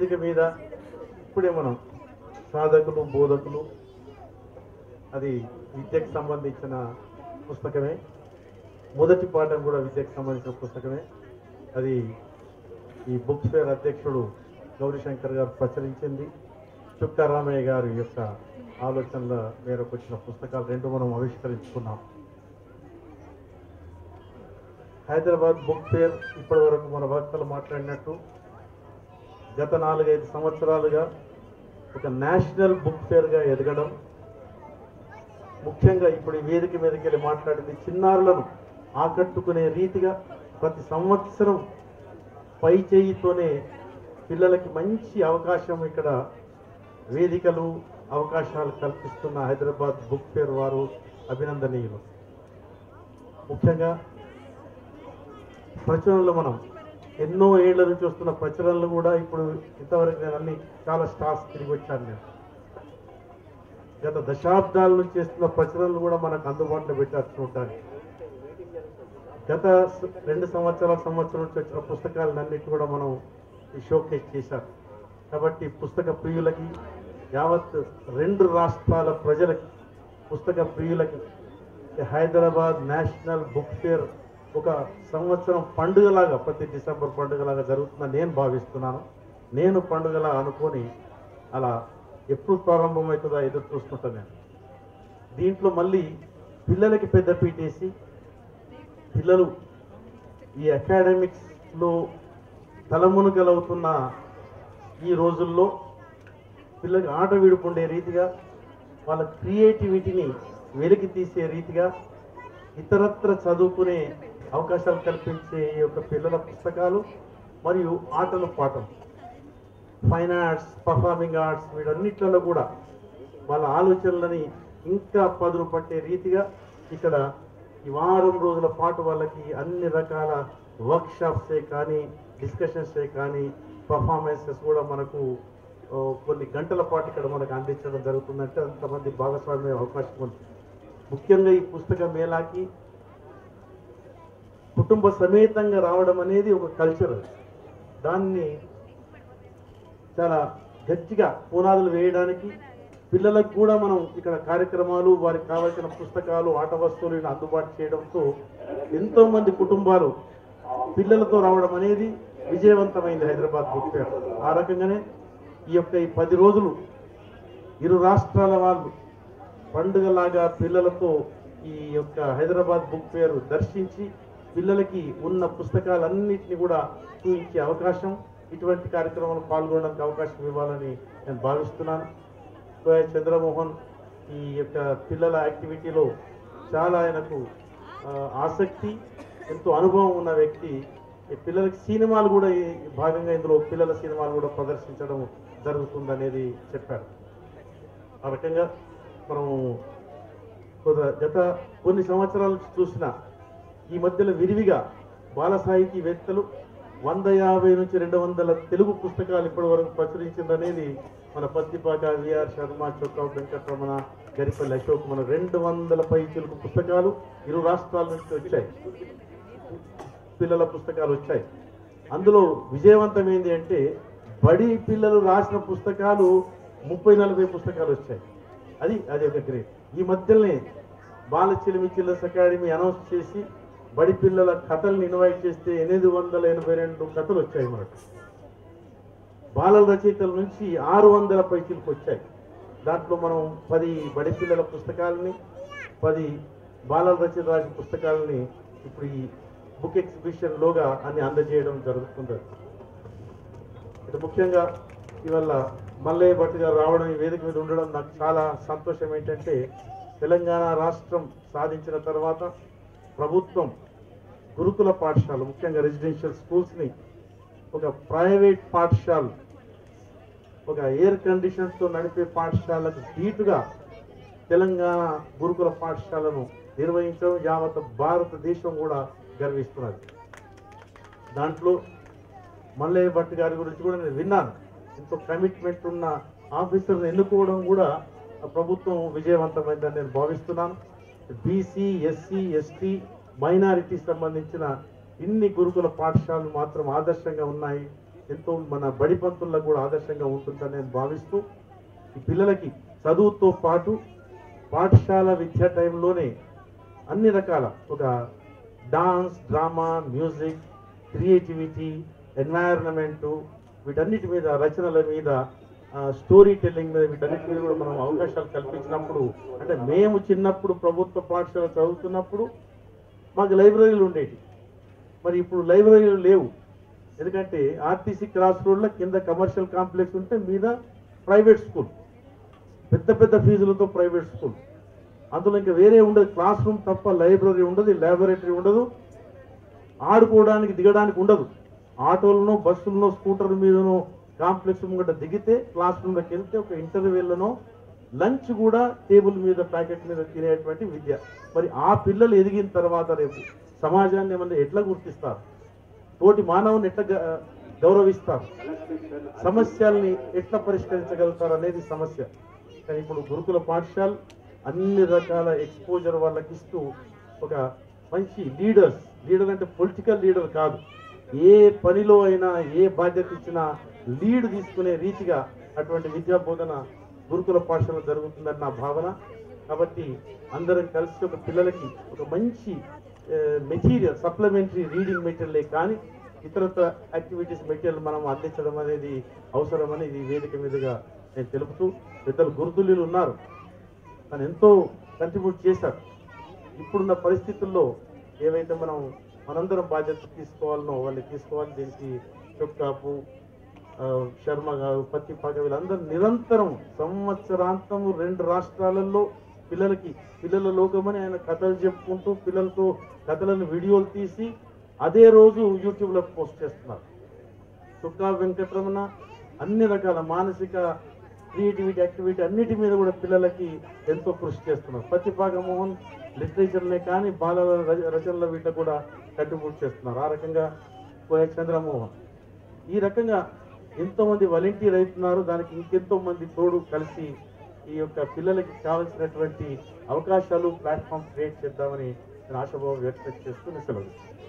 వేదిక మీద ఇప్పుడే మనం సాధకులు బోధకులు అది విద్యకు సంబంధించిన పుస్తకమే మొదటి పాఠం కూడా విద్యకు సంబంధించిన పుస్తకమే అది ఈ బుక్ ఫేర్ అధ్యక్షుడు గౌరీశంకర్ గారు ప్రచురించింది చుక్కా రామయ్య గారి యొక్క ఆలోచనల మేరకు వచ్చిన పుస్తకాలు రెండు మనం ఆవిష్కరించుకున్నాం హైదరాబాద్ బుక్ ఫేర్ ఇప్పటి వరకు మన వక్తలు మాట్లాడినట్టు గత నాలుగైదు సంవత్సరాలుగా ఒక నేషనల్ బుక్ ఫేర్గా ఎదగడం ముఖ్యంగా ఇప్పుడు ఈ వేదిక మీదకి వెళ్ళి మాట్లాడింది చిన్నారులను ఆకట్టుకునే రీతిగా ప్రతి సంవత్సరం పై చేయితోనే పిల్లలకి మంచి అవకాశం ఇక్కడ వేదికలు అవకాశాలు కల్పిస్తున్న హైదరాబాద్ బుక్ ఫేర్ వారు అభినందనీయులు ముఖ్యంగా ప్రచురణలు మనం ఎన్నో ఏళ్ల నుంచి వస్తున్న ప్రచురణలు కూడా ఇప్పుడు ఇంతవరకు నేను అన్ని చాలా స్టార్స్ తిరిగి వచ్చాను నేను గత దశాబ్దాల నుంచి చేస్తున్న ప్రచురణలు కూడా మనకు అందుబాటులో పెట్టారు చూడడానికి గత స- రెండు సంవత్సరాల సంవత్సరం నుంచి వచ్చిన పుస్తకాలన్నిటి కూడా మనం ఈ షోకేస్ చేశాం కాబట్టి పుస్తక ప్రియులకి యావత్ రెండు రాష్ట్రాల ప్రజలకి పుస్తక ప్రియులకి ఈ హైదరాబాద్ నేషనల్ బుక్ ఫేర్ ఒక సంవత్సరం పండుగలాగా ప్రతి డిసెంబర్ పండుగలాగా జరుగుతుందని నేను భావిస్తున్నాను నేను పండుగలా అనుకొని అలా ఎప్పుడు ప్రారంభమవుతుందో ఎదురు చూస్తుంటాను నేను దీంట్లో మళ్ళీ పిల్లలకి పెద్ద పీటేసి పిల్లలు ఈ అకాడమిక్స్లో తలమునుగలవుతున్న ఈ రోజుల్లో పిల్లలకి ఆట విడుపుండే రీతిగా వాళ్ళ క్రియేటివిటీని వెలికి తీసే రీతిగా ఇతరత్ర చదువుకునే అవకాశాలు కల్పించే ఈ యొక్క పిల్లల పుస్తకాలు మరియు ఆటలు పాటలు ఫైన్ ఆర్ట్స్ పర్ఫార్మింగ్ ఆర్ట్స్ వీటన్నిట్లలో కూడా వాళ్ళ ఆలోచనలని ఇంకా పదును పట్టే రీతిగా ఇక్కడ ఈ వారం రోజుల పాటు వాళ్ళకి అన్ని రకాల వర్క్ షాప్సే కానీ డిస్కషన్సే కానీ పర్ఫార్మెన్సెస్ కూడా మనకు ఓ, కొన్ని గంటల పాటు ఇక్కడ మనకు అందించడం జరుగుతుందంటే అంతమంది భాగస్వామ్య అవకాశం ఉంది ముఖ్యంగా ఈ పుస్తక మేళాకి కుటుంబ సమేతంగా రావడం అనేది ఒక కల్చర్ దాన్ని చాలా గట్టిగా పునాదులు వేయడానికి పిల్లలకు కూడా మనం ఇక్కడ కార్యక్రమాలు వారికి కావాల్సిన పుస్తకాలు ఆట వస్తువులను అందుబాటు చేయడంతో ఎంతో మంది కుటుంబాలు పిల్లలతో రావడం అనేది విజయవంతమైంది హైదరాబాద్ బుక్ ఫేర్ ఆ రకంగానే ఈ యొక్క ఈ పది రోజులు ఇరు రాష్ట్రాల వాళ్ళు పండుగలాగా పిల్లలతో ఈ యొక్క హైదరాబాద్ బుక్ ఫేర్ దర్శించి పిల్లలకి ఉన్న పుస్తకాలన్నింటినీ కూడా చూపించే అవకాశం ఇటువంటి కార్యక్రమంలో పాల్గొనడానికి అవకాశం ఇవ్వాలని నేను భావిస్తున్నాను కోయ చంద్రమోహన్ ఈ యొక్క పిల్లల యాక్టివిటీలో చాలా ఆయనకు ఆ, ఆసక్తి ఎంతో అనుభవం ఉన్న వ్యక్తి ఈ పిల్లలకి సినిమాలు కూడా ఈ భాగంగా ఇందులో పిల్లల సినిమాలు కూడా ప్రదర్శించడం జరుగుతుందనేది చెప్పారు ఆ రకంగా మనం కొద్ది- గత కొన్ని సంవత్సరాల నుంచి చూసిన ఈ మధ్యలో విరివిగా బాల సాహితీవేత్తలు వంద యాభై నుంచి రెండు వందల తెలుగు పుస్తకాలు ఇప్పటి వరకు ప్రచురించిందనేది మన పత్తిపాక విఆర్ శర్మ చొక్కా వెంకటరమణ గరిపల్లి అశోక్ మన రెండు వందల పై తెలుగు పుస్తకాలు ఇరు రాష్ట్రాల నుంచి వచ్చాయి పిల్లల పుస్తకాలు వచ్చాయి అందులో విజయవంతమైంది అంటే బడి పిల్లలు రాసిన పుస్తకాలు ముప్పై నలభై పుస్తకాలు వచ్చాయి అది అది ఒక గ్రేట్ ఈ మధ్యలోనే బాల చిలిమి చిల్లర్స్ అకాడమీ అనౌన్స్ చేసి బడి పిల్లల కథల్ని ఇన్వైట్ చేస్తే ఎనిమిది వందల ఎనభై రెండు కథలు వచ్చాయి మనకు బాలల రచయితల నుంచి ఆరు వందల పైసలకు వచ్చాయి దాంట్లో మనం పది బడి పిల్లల పుస్తకాలని పది బాలల రచయిత రాసిన పుస్తకాలని ఇప్పుడు ఈ బుక్ ఎగ్జిబిషన్ లోగా అన్ని అందజేయడం జరుగుతుంది ఇటు ముఖ్యంగా ఇవాళ మల్లయ్య భట్ గారు రావడం ఈ వేదిక మీద ఉండడం నాకు చాలా సంతోషం ఏంటంటే తెలంగాణ రాష్ట్రం సాధించిన తర్వాత ప్రభుత్వం గురుకుల పాఠశాల ముఖ్యంగా రెసిడెన్షియల్ స్కూల్స్ని ఒక ప్రైవేట్ పాఠశాల ఒక ఎయిర్ కండిషన్స్ తో నడిపే పాఠశాలకు ధీటుగా తెలంగాణ గురుకుల పాఠశాలను నిర్వహించడం యావత్ భారతదేశం కూడా గర్విస్తున్నది దాంట్లో మల్లయ్య భట్ గారి గురించి కూడా నేను విన్నాను ఎంతో కమిట్మెంట్ ఉన్న ఆఫీసర్ని ఎన్నుకోవడం కూడా ఆ ప్రభుత్వం విజయవంతమైందని నేను భావిస్తున్నాను బీసీ ఎస్సీ ఎస్టీ మైనారిటీ సంబంధించిన ఇన్ని గురుకుల పాఠశాలలు మాత్రం ఆదర్శంగా ఉన్నాయి ఎంతో మన బడి పంతుల్లో కూడా ఆదర్శంగా ఉంటుందని నేను భావిస్తూ ఈ పిల్లలకి చదువుతో పాటు పాఠశాల విద్యా టైంలోనే అన్ని రకాల ఒక dance drama music creativity environment వీటన్నిటి మీద రచనల మీద స్టోరీ టెల్లింగ్ మీద వీటన్నిటి మీద కూడా మనం అవకాశాలు కల్పించినప్పుడు అంటే మేము చిన్నప్పుడు ప్రభుత్వ పాఠశాల చదువుతున్నప్పుడు మాకు లైబ్రరీలు ఉండేవి మరి ఇప్పుడు లైబ్రరీలు లేవు ఎందుకంటే ఆర్టీసీ క్రాస్ రోడ్లో కింద కమర్షియల్ కాంప్లెక్స్ ఉంటే మీద ప్రైవేట్ స్కూల్ పెద్ద పెద్ద ఫీజులతో ప్రైవేట్ స్కూల్ అందులో ఇంకా వేరే ఉండదు క్లాస్ రూమ్ తప్ప లైబ్రరీ ఉండదు ల్యాబొరేటరీ ఉండదు ఆడుకోవడానికి దిగడానికి ఉండదు ఆటోలను బస్సులను స్కూటర్ మీదనో కాంప్లెక్స్ ముంగట దిగితే క్లాస్ రూమ్లోకి వెళ్తే ఒక ఇంటర్వ్యూలోనో లంచ్ కూడా టేబుల్ మీద ప్యాకెట్ మీద తినేటువంటి విద్య మరి ఆ పిల్లలు ఎదిగిన తర్వాత రేపు సమాజాన్ని ఏమన్నా ఎట్లా గుర్తిస్తారు తోటి మానవుని ఎట్లా గ- గౌరవిస్తారు సమస్యల్ని ఎట్లా పరిష్కరించగలుగుతారు అనేది సమస్య కానీ ఇప్పుడు గురుకుల పాఠశాల అన్ని రకాల ఎక్స్పోజర్ వాళ్ళకి ఇస్తూ ఒక మంచి లీడర్స్ లీడర్ అంటే పొలిటికల్ లీడర్ కాదు ఏ పనిలో అయినా ఏ బాధ్యత ఇచ్చినా లీడ్ తీసుకునే రీతిగా అటువంటి విద్యా బోధన గురుకుల పాఠశాల జరుగుతుందని నా భావన కాబట్టి అందరం కలిసి ఒక పిల్లలకి ఒక మంచి మెటీరియల్ సప్లిమెంటరీ రీడింగ్ మెటీరియలే కానీ ఇతరత్ర యాక్టివిటీస్ మెటీరియల్ మనం అందించడం అనేది అవసరమని ఈ వేదిక మీదుగా నేను తెలుపుతూ పెద్దలు గురుతుల్యులు ఉన్నారు తను ఎంతో కంట్రిబ్యూట్ చేశారు ఇప్పుడున్న పరిస్థితుల్లో ఏవైతే మనం మనందరం బాధ్యత తీసుకోవాలనో వాళ్ళు తీసుకోవాలి దీనికి చొక్కాపు ఆ, శర్మ గారు పత్తి పాక వీళ్ళందరూ నిరంతరం సంవత్సరాంతము రెండు రాష్ట్రాలలో పిల్లలకి పిల్లల లోకమని ఆయన కథలు చెప్పుకుంటూ పిల్లలతో కథలను వీడియోలు తీసి అదే రోజు యూట్యూబ్లో పోస్ట్ చేస్తున్నారు చుక్కా వెంకటరమణ అన్ని రకాల మానసిక క్రియేటివిటీ యాక్టివిటీ అన్నిటి మీద కూడా పిల్లలకి ఎంతో కృషి చేస్తున్నారు పత్తిపాక మోహన్ లిటరేచర్లే కానీ బాలల ర- రచనల వీటిలో కూడా కంట్రిబ్యూట్ చేస్తున్నారు ఆ రకంగా కోయ చంద్రమోహన్ ఈ రకంగా ఎంతో మంది వాలంటీర్ అవుతున్నారు దానికి ఇంకెంతో మంది తోడు కలిసి ఈ యొక్క పిల్లలకి కావాల్సినటువంటి అవకాశాలు ప్లాట్ఫామ్ క్రియేట్ చేద్దామని నేను ఆశాభావం వ్యక్తం చేస్తూ సెలవు